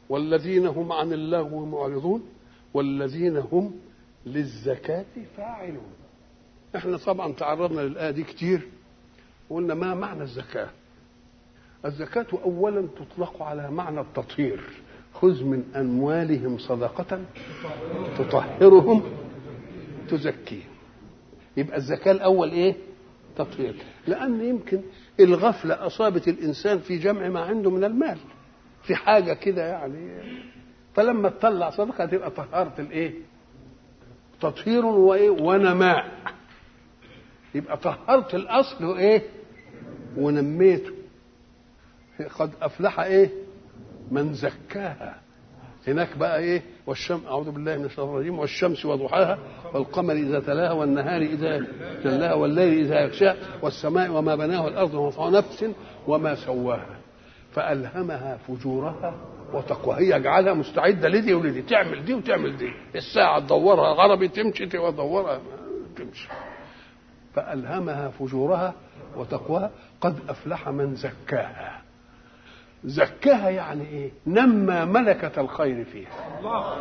والذين هم عن اللغو معرضون والذين هم للزكاة فاعلون احنا طبعا تعرضنا للآية دي كتير وقلنا ما معنى الزكاة الزكاة أولا تطلق على معنى التطهير خذ من أموالهم صدقة تطهرهم تزكيهم يبقى الزكاة الأول إيه تطهير لأن يمكن الغفلة أصابت الإنسان في جمع ما عنده من المال في حاجة كده يعني فلما تطلع صدقة تبقى طهرت الإيه تطهير وإيه ونماء يبقى طهرت الأصل وإيه ونميته قد أفلح إيه من زكاها هناك بقى ايه والشمس اعوذ بالله من الشيطان الرجيم والشمس وضحاها والقمر اذا تلاها والنهار اذا جلاها والليل اذا يغشاها والسماء وما بناها والارض وما نفس وما سواها فالهمها فجورها وتقواها هي جعلها مستعده لدي ولدي تعمل دي وتعمل دي الساعه تدورها غربي تمشي تدورها تمشي فالهمها فجورها وتقواها قد افلح من زكاها زكاها يعني ايه نمى ملكة الخير فيها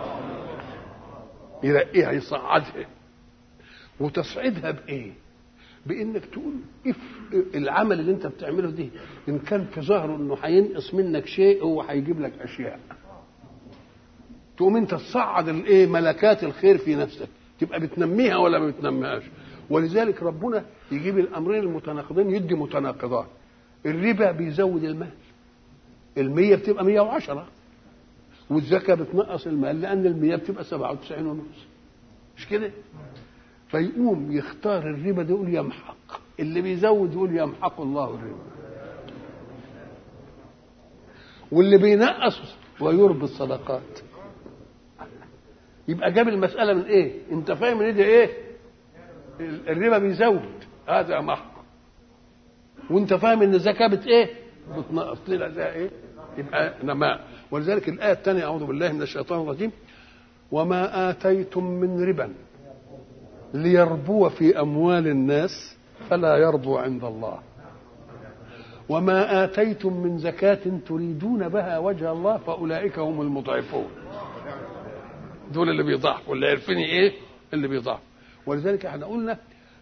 يرقيها يصعدها وتصعدها بايه بانك تقول اف العمل اللي انت بتعمله دي ان كان في ظهره انه هينقص منك شيء هو هيجيب لك اشياء تقوم انت تصعد الايه ملكات الخير في نفسك تبقى بتنميها ولا ما بتنميهاش ولذلك ربنا يجيب الامرين المتناقضين يدي متناقضات الربا بيزود المال المية بتبقى مية وعشرة والزكاة بتنقص المال لأن المية بتبقى سبعة وتسعين ونص مش كده فيقوم يختار الربا ده يقول يمحق اللي بيزود يقول يمحق الله الربا واللي بينقص ويربي الصدقات يبقى جاب المسألة من ايه انت فاهم ان ده ايه الربا بيزود هذا محق وانت فاهم ان الزكاة بت ايه بتنقص طلع ده ايه يبقى نماء ولذلك الآية الثانية أعوذ بالله من الشيطان الرجيم وما آتيتم من ربا ليربو في أموال الناس فلا يربو عند الله وما آتيتم من زكاة تريدون بها وجه الله فأولئك هم المضعفون دول اللي بيضعفوا اللي عارفين ايه اللي بيضعفوا ولذلك احنا قلنا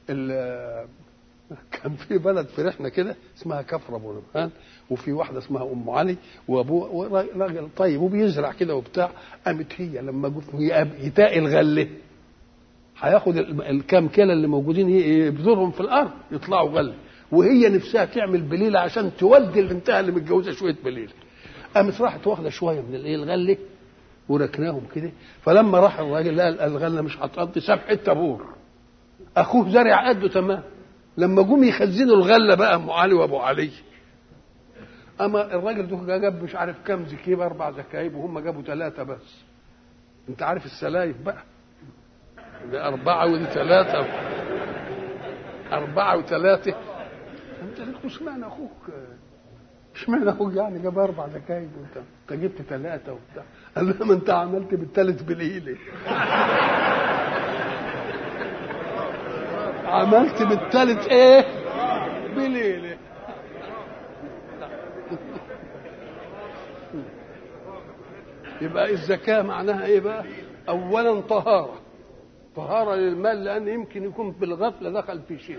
كان في بلد فرحنا كده اسمها كفر ابو نبهان وفي واحده اسمها ام علي وابوه راجل طيب وبيزرع كده وبتاع قامت هي لما جت يتاقي الغله هياخد الكام كيلة اللي موجودين يبذرهم في الارض يطلعوا غله وهي نفسها تعمل بليله عشان تودي بنتها اللي متجوزه شويه بليله قامت راحت واخده شويه من الايه الغله وركناهم كده فلما راح الراجل لقى الغله مش هتقضي ساب حته بور اخوه زرع قده تمام لما جم يخزنوا الغله بقى ام علي وابو علي اما الراجل ده جاب مش عارف كام زكيب اربع زكايب وهم جابوا ثلاثه بس انت عارف السلايف بقى دي أربعة ودي ثلاثة أربعة وثلاثة أنت لك اشمعنى أخوك اشمعنى أخوك يعني جاب أربع زكايب وأنت أنت جبت ثلاثة وبتاع قال له ما أنت عملت بالثالث بليلة عملت بالثالث ايه بليله يبقى الزكاة معناها ايه بقى اولا طهارة طهارة للمال لان يمكن يكون بالغفلة دخل في شيء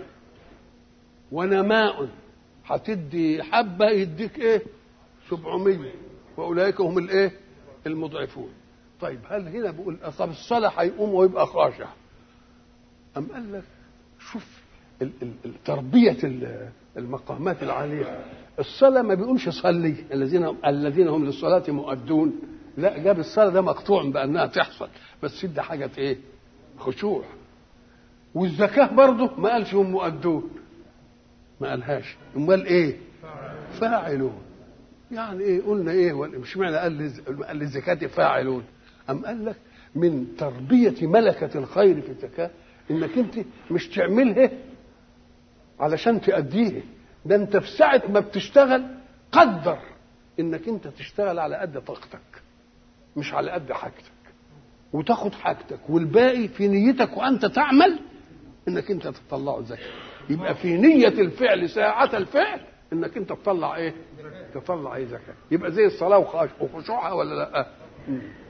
ونماء هتدي حبة يديك ايه سبعمية واولئك هم الايه المضعفون طيب هل هنا بقول طب الصلاة هيقوم ويبقى خاشع أم قال لك شوف تربية المقامات العالية الصلاة ما بيقولش صلي الذين الذين هم للصلاة مؤدون لا جاب الصلاة ده مقطوع بأنها تحصل بس ده حاجة إيه؟ خشوع والزكاة برضه ما قالش هم مؤدون ما قالهاش امال ايه؟ فاعلون يعني ايه قلنا ايه مش معنى قال قال للزكاة فاعلون أم قال لك من تربية ملكة الخير في الزكاة انك انت مش تعملها علشان تأديها ده انت في ساعة ما بتشتغل قدر انك انت تشتغل على قد طاقتك مش على قد حاجتك وتاخد حاجتك والباقي في نيتك وانت تعمل انك انت تطلعه زكاة يبقى في نية الفعل ساعة الفعل انك انت تطلع ايه تطلع ايه زكاه يبقى زي الصلاه وخشوعها ولا لا